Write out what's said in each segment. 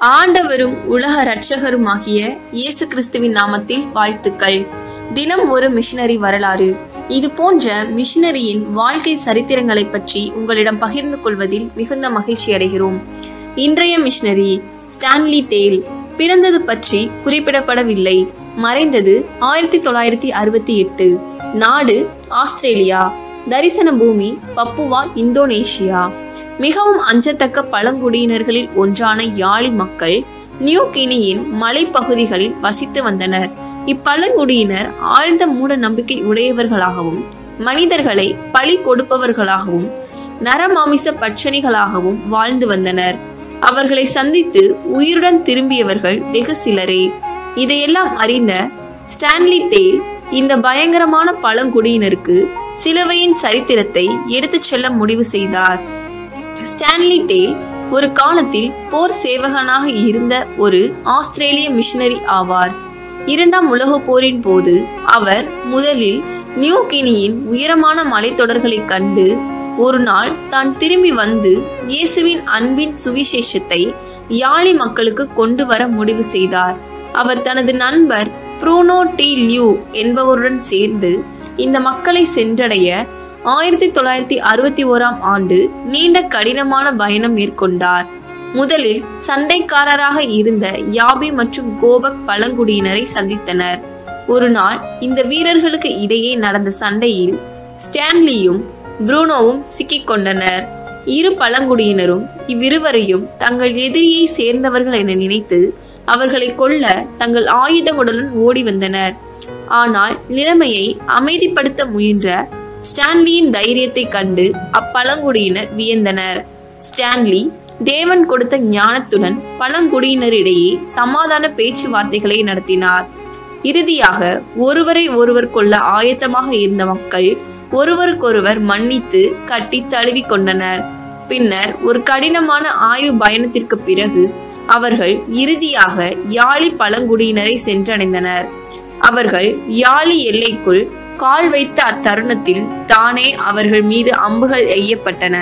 ஆண்டவரும் உலக இரட்சகருமாகிய இயேசு கிறிஸ்துவின் நாமத்தில் வாழ்த்துக்கள் தினம் ஒரு மிஷனரி வரலாறு இது போன்ற மிஷனரியின் வாழ்க்கை சரித்திரங்களை பற்றி உங்களிடம் பகிர்ந்து கொள்வதில் மிகுந்த மகிழ்ச்சி அடைகிறோம் இன்றைய மிஷனரி ஸ்டான்லி டேல் பிறந்தது பற்றி குறிப்பிடப்படவில்லை மறைந்தது ஆயிரத்தி தொள்ளாயிரத்தி அறுபத்தி எட்டு நாடு ஆஸ்திரேலியா தரிசன பூமி பப்புவா இந்தோனேஷியா மிகவும் அஞ்சத்தக்க பழங்குடியினர்களில் ஒன்றான யாழி மக்கள் நியூ கினியின் மலைப்பகுதிகளில் வசித்து வந்தனர் இப்பழங்குடியினர் ஆழ்ந்த மூட நம்பிக்கை உடையவர்களாகவும் மனிதர்களை பழி கொடுப்பவர்களாகவும் நரமாமிச பட்சணிகளாகவும் வாழ்ந்து வந்தனர் அவர்களை சந்தித்து உயிருடன் திரும்பியவர்கள் வெகு சிலரே இதையெல்லாம் அறிந்த ஸ்டான்லி டேல் இந்த பயங்கரமான பழங்குடியினருக்கு சிலுவையின் சரித்திரத்தை எடுத்துச் செல்ல முடிவு செய்தார் ஸ்டான்லி டேல் ஒரு காலத்தில் போர் சேவகனாக இருந்த ஒரு ஆஸ்திரேலிய மிஷனரி ஆவார் இரண்டாம் உலகப் போரின் போது அவர் முதலில் நியூ கினியின் உயரமான மலைத்தொடர்களைக் கண்டு ஒரு நாள் தான் திரும்பி வந்து இயேசுவின் அன்பின் சுவிசேஷத்தை யாழி மக்களுக்கு கொண்டு வர முடிவு செய்தார் அவர் தனது நண்பர் ப்ரூனோ டி லியூ என்பவருடன் சேர்ந்து இந்த மக்களை சென்றடைய ஆயிரத்தி தொள்ளாயிரத்தி அறுபத்தி ஓராம் ஆண்டு நீண்ட கடினமான பயணம் மேற்கொண்டார் முதலில் சண்டைக்காரராக இருந்த யாபி மற்றும் கோபக் பழங்குடியினரை சந்தித்தனர் ஒரு நாள் இந்த வீரர்களுக்கு இடையே நடந்த சண்டையில் ஸ்டான்லியும் புரூனோவும் சிக்கிக் கொண்டனர் இரு பழங்குடியினரும் இவ்விருவரையும் தங்கள் எதிரியை சேர்ந்தவர்கள் என நினைத்து அவர்களை கொல்ல தங்கள் ஆயுதங்களுடன் ஓடி வந்தனர் ஆனால் நிலைமையை அமைதிப்படுத்த முயன்ற ஸ்டான்லியின் தைரியத்தை கண்டு அப்பழங்குடியினர் வியந்தனர் ஸ்டான்லி தேவன் கொடுத்த ஞானத்துடன் பழங்குடியினரிடையே சமாதான பேச்சுவார்த்தைகளை நடத்தினார் இறுதியாக ஒருவரை ஒருவர் கொள்ள ஆயத்தமாக இருந்த மக்கள் ஒருவருக்கொருவர் மன்னித்து கட்டி தழுவி கொண்டனர் பின்னர் ஒரு கடினமான ஆய்வு பயணத்திற்கு பிறகு அவர்கள் இறுதியாக யாழி பழங்குடியினரை சென்றடைந்தனர் அவர்கள் யாழி எல்லைக்குள் கால் வைத்த அத்தருணத்தில் தானே அவர்கள் மீது அம்புகள் எய்யப்பட்டன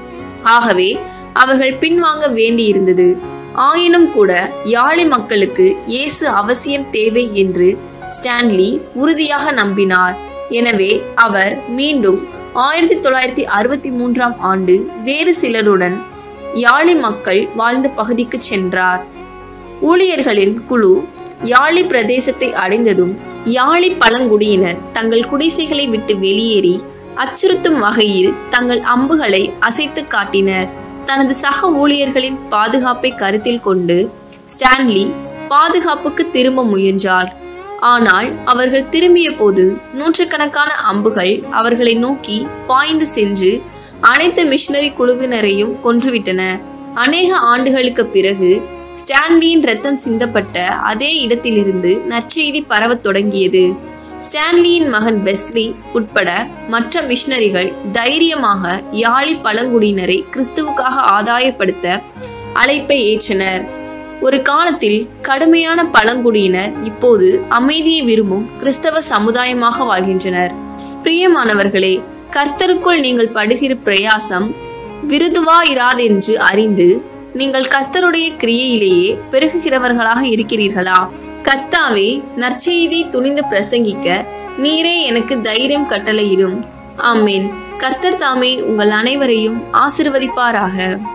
ஆகவே அவர்கள் பின்வாங்க வேண்டியிருந்தது ஆயினும் கூட யாழி மக்களுக்கு இயேசு அவசியம் தேவை என்று ஸ்டான்லி உறுதியாக நம்பினார் எனவே அவர் மீண்டும் ஆயிரத்தி தொள்ளாயிரத்தி அறுபத்தி மூன்றாம் ஆண்டு வேறு சிலருடன் யாழி மக்கள் வாழ்ந்த பகுதிக்கு சென்றார் ஊழியர்களின் குழு யாழி பிரதேசத்தை அடைந்ததும் யாழி பழங்குடியினர் தங்கள் குடிசைகளை விட்டு வெளியேறி அச்சுறுத்தும் வகையில் தங்கள் அம்புகளை அசைத்து காட்டினர் தனது சக ஊழியர்களின் பாதுகாப்பை கருத்தில் கொண்டு ஸ்டான்லி பாதுகாப்புக்கு திரும்ப முயன்றார் ஆனால் அவர்கள் திரும்பிய போது நூற்றுக்கணக்கான அம்புகள் அவர்களை நோக்கி பாய்ந்து சென்று அனைத்து மிஷனரி குழுவினரையும் கொன்றுவிட்டன அநேக ஆண்டுகளுக்கு பிறகு ஸ்டான்லியின் ரத்தம் சிந்தப்பட்ட அதே இடத்திலிருந்து நற்செய்தி பரவத் தொடங்கியது ஸ்டான்லியின் மகன் பெஸ்லி உட்பட மற்ற மிஷனரிகள் தைரியமாக யாழி பழங்குடியினரை கிறிஸ்துவுக்காக ஆதாயப்படுத்த அழைப்பை ஏற்றனர் ஒரு காலத்தில் கடுமையான பழங்குடியினர் இப்போது அமைதியை விரும்பும் கிறிஸ்தவ சமுதாயமாக வாழ்கின்றனர் பிரியமானவர்களே கர்த்தருக்குள் நீங்கள் படுகிற பிரயாசம் விருதுவாயிராதென்று அறிந்து நீங்கள் கர்த்தருடைய கிரியையிலேயே பெருகுகிறவர்களாக இருக்கிறீர்களா கர்த்தாவே நற்செய்தி துணிந்து பிரசங்கிக்க நீரே எனக்கு தைரியம் கட்டளையிடும் ஆமேன் கர்த்தர் தாமே உங்கள் அனைவரையும் ஆசிர்வதிப்பாராக